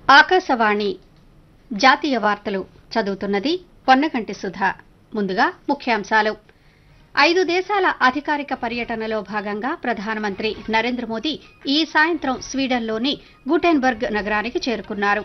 ఆకాశవాణి జాతీయ వార్తలు చదువుతున్నది పొన్నగంటి సుధ ముందుగా ముఖ్యాంశాలు ఐదు దేశాల అధికారిక పర్యటనలో భాగంగా ప్రధానమంత్రి నరేంద్ర మోదీ ఈ సాయంత్రం స్వీడన్లోని గుటెన్బర్గ్ నగరానికి చేరుకున్నారు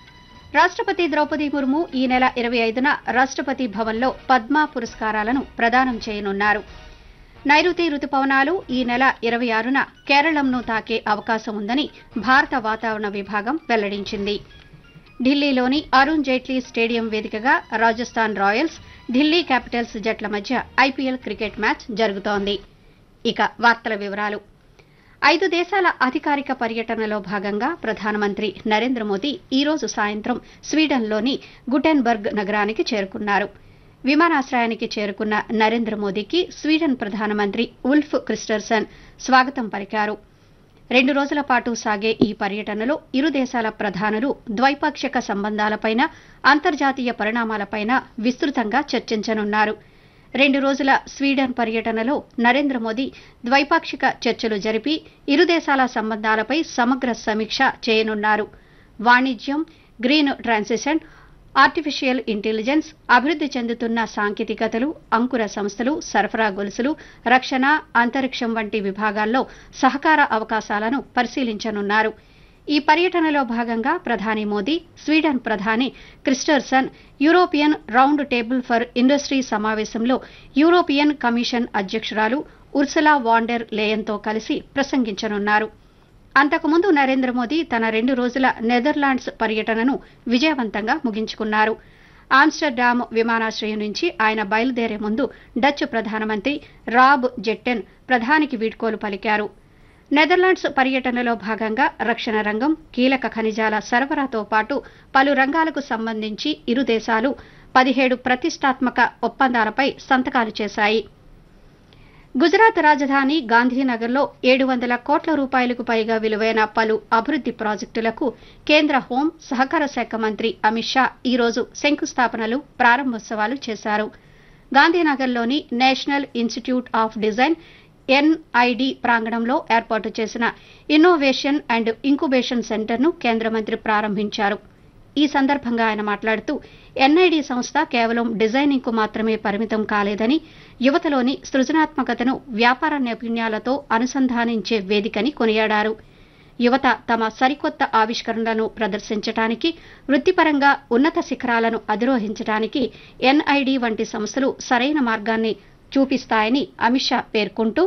రాష్టపతి ద్రౌపది ముర్ము ఈ నెల ఇరవై ఐదున రాష్టపతి భవన్లో పద్మ పురస్కారాలను ప్రదానం చేయనున్నారు నైరుతి రుతుపవనాలు ఈ నెల ఇరవై ఆరున కేరళంను తాకే అవకాశం ఉందని భారత వాతావరణ విభాగం వెల్లడించింది ఢిల్లీలోని అరుణ్ జైట్లీ స్టేడియం వేదికగా రాజస్థాన్ రాయల్స్ ఢిల్లీ క్యాపిటల్స్ జట్ల మధ్య ఐపీఎల్ క్రికెట్ మ్యాచ్ జరుగుతోంది ఇక వార్తల వివరాలు ఐదు దేశాల అధికారిక పర్యటనలో భాగంగా ప్రధానమంత్రి నరేంద్ర మోదీ ఈ రోజు సాయంత్రం స్వీడన్లోని గుటెన్బర్గ్ నగరానికి చేరుకున్నారు విమానాశ్రయానికి చేరుకున్న నరేంద్ర మోదీకి స్వీడన్ ప్రధానమంత్రి ఉల్ఫ్ క్రిస్టర్సన్ స్వాగతం పలికారు రెండు రోజుల పాటు సాగే ఈ పర్యటనలో ఇరు దేశాల ప్రధానులు ద్వైపాక్షిక సంబంధాలపైన అంతర్జాతీయ పరిణామాలపైన విస్తృతంగా చర్చించనున్నారు రెండు రోజుల స్వీడన్ పర్యటనలో నరేంద్ర మోదీ ద్వైపాక్షిక చర్చలు జరిపి ఇరు దేశాల సంబంధాలపై సమగ్ర సమీక్ష చేయనున్నారు వాణిజ్యం గ్రీన్ ట్రాన్సిషన్ ఆర్టిఫిషియల్ ఇంటెలిజెన్స్ అభివృద్ది చెందుతున్న సాంకేతికతలు అంకుర సంస్థలు సరఫరా గొలుసులు రక్షణ అంతరిక్షం వంటి విభాగాల్లో సహకార అవకాశాలను పరిశీలించనున్నారు ఈ పర్యటనలో భాగంగా ప్రధాని మోదీ స్వీడన్ ప్రధాని Kristersson European round table for industry సమావేశంలో యూరోపియన్ కమిషన్ అధ్యక్షురాలు ఉర్సలా వాండెర్ లేయన్తో కలిసి ప్రసంగించనున్నారు అంతకుముందు నరేంద్ర మోదీ తన రెండు రోజుల నెదర్లాండ్స్ పర్యటనను విజయవంతంగా ముగించుకున్నారు ఆమ్స్టర్డామ్ విమానాశ్రయం నుంచి ఆయన బయలుదేరే ముందు డచ్ ప్రధానమంత్రి రాబ్ జెట్టెన్ ప్రధానికి వీడ్కోలు పలికారు నెదర్లాండ్స్ పర్యటనలో భాగంగా రక్షణ రంగం కీలక ఖనిజాల సరఫరాతో పాటు పలు రంగాలకు సంబంధించి ఇరు దేశాలు పదిహేడు ప్రతిష్టాత్మక ఒప్పందాలపై సంతకాలు చేశాయి గుజరాత్ రాజధాని గాంధీనగర్లో ఏడు వందల కోట్ల రూపాయలకు పైగా విలువైన పలు అభివృద్ది ప్రాజెక్టులకు కేంద్ర హోం సహకార శాఖ మంత్రి అమిత్ షా ఈ రోజు శంకుస్థాపనలు ప్రారంభోత్సవాలు చేశారు గాంధీనగర్లోని national institute of design NID ప్రాంగణంలో ఏర్పాటు చేసిన ఇన్నోవేషన్ అండ్ ఇంకుబేషన్ సెంటర్ను కేంద్ర మంత్రి ప్రారంభించారు ఈ సందర్భంగా ఆయన మాట్లాడుతూ ఎన్ఐడి సంస్థ కేవలం డిజైనింగ్కు మాత్రమే పరిమితం కాలేదని యువతలోని సృజనాత్మకతను వ్యాపార నైపుణ్యాలతో అనుసంధానించే వేదికని కొనియాడారు యువత తమ సరికొత్త ఆవిష్కరణలను ప్రదర్శించడానికి వృత్తిపరంగా ఉన్నత శిఖరాలను అధిరోహించడానికి ఎన్ఐడి వంటి సంస్థలు సరైన మార్గాన్ని చూపిస్తాయని అమిత్ షా పేర్కొంటూ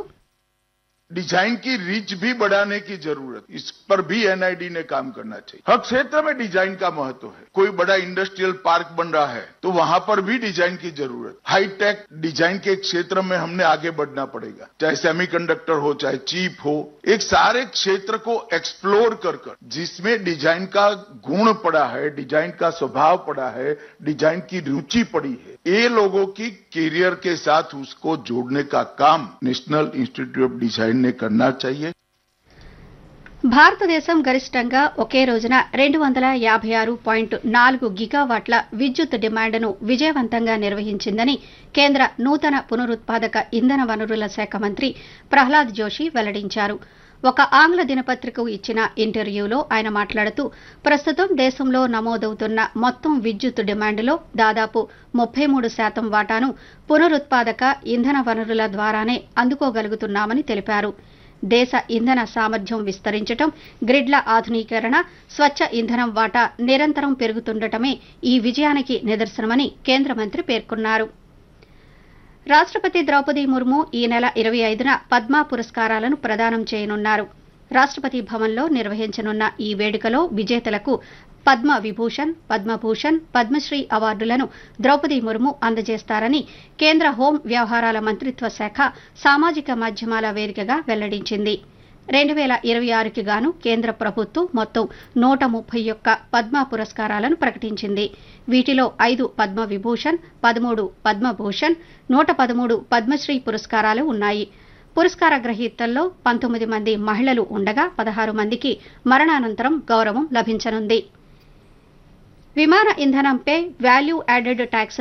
डिजाइन की रीच भी बढ़ाने की जरूरत इस पर भी एनआईडी ने काम करना चाहिए हर क्षेत्र में डिजाइन का महत्व है कोई बड़ा इंडस्ट्रियल पार्क बन रहा है तो वहां पर भी डिजाइन की जरूरत हाईटेक डिजाइन के क्षेत्र में हमने आगे बढ़ना पड़ेगा चाहे सेमीकंडक्टर हो चाहे चिप हो एक सारे क्षेत्र को एक्सप्लोर कर कर जिसमें डिजाइन का गुण पड़ा है डिजाइन का स्वभाव पड़ा है डिजाइन की रुचि पड़ी है ये लोगों की कैरियर के साथ उसको जोड़ने का काम नेशनल इंस्टीट्यूट ऑफ डिजाइन ने करना चाहिए భారతదేశం గరిష్టంగా ఒకే రోజున రెండు వందల యాభై ఆరు పాయింట్ నాలుగు గిగావాట్ల విద్యుత్ డిమాండ్ను విజయవంతంగా నిర్వహించిందని కేంద్ర నూతన పునరుత్పాదక ఇంధన వనరుల శాఖ మంత్రి ప్రహ్లాద్ జోషి వెల్లడించారు ఒక ఆంగ్ల దినపత్రికకు ఇచ్చిన ఇంటర్వ్యూలో ఆయన మాట్లాడుతూ ప్రస్తుతం దేశంలో నమోదవుతున్న మొత్తం విద్యుత్ డిమాండ్లో దాదాపు ముప్పై మూడు శాతం వాటాను పునరుత్పాదక ఇంధన వనరుల ద్వారానే అందుకోగలుగుతున్నామని తెలిపారు దేశ ఇంధన సామర్థ్యం విస్తరించడం గ్రిడ్ల ఆధునీకరణ స్వచ్ఛ ఇంధనం వాటా నిరంతరం పెరుగుతుండటమే ఈ విజయానికి నిదర్శనమని కేంద్ర మంత్రి పేర్కొన్నారు రాష్టపతి ద్రౌపది ముర్ము ఈ నెల ఇరవై ఐదున పద్మ పురస్కారాలను ప్రదానం చేయనున్నారు రాష్టపతి భవన్లో నిర్వహించనున్న ఈ వేడుకలో విజేతలకు పద్మ విభూషణ్ పద్మభూషణ్ పద్మశ్రీ అవార్డులను ద్రౌపది ముర్ము అందజేస్తారని కేంద్ర హోం వ్యవహారాల మంత్రిత్వ శాఖ సామాజిక మాధ్యమాల వేదికగా వెల్లడించింది రెండు వేల ఇరవై ఆరుకి గాను కేంద్ర ప్రభుత్వం మొత్తం నూట ముప్పై ఒక్క పద్మ పురస్కారాలను ప్రకటించింది వీటిలో ఐదు పద్మ విభూషణ్ పదమూడు పద్మభూషణ్ నూట పదమూడు పద్మశ్రీ పురస్కారాలు ఉన్నాయి పురస్కార గ్రహీతల్లో పంతొమ్మిది మంది మహిళలు ఉండగా పదహారు మందికి మరణానంతరం గౌరవం లభించనుంది విమాన ఇంధనంపై వాల్యూ యాడెడ్ ట్యాక్స్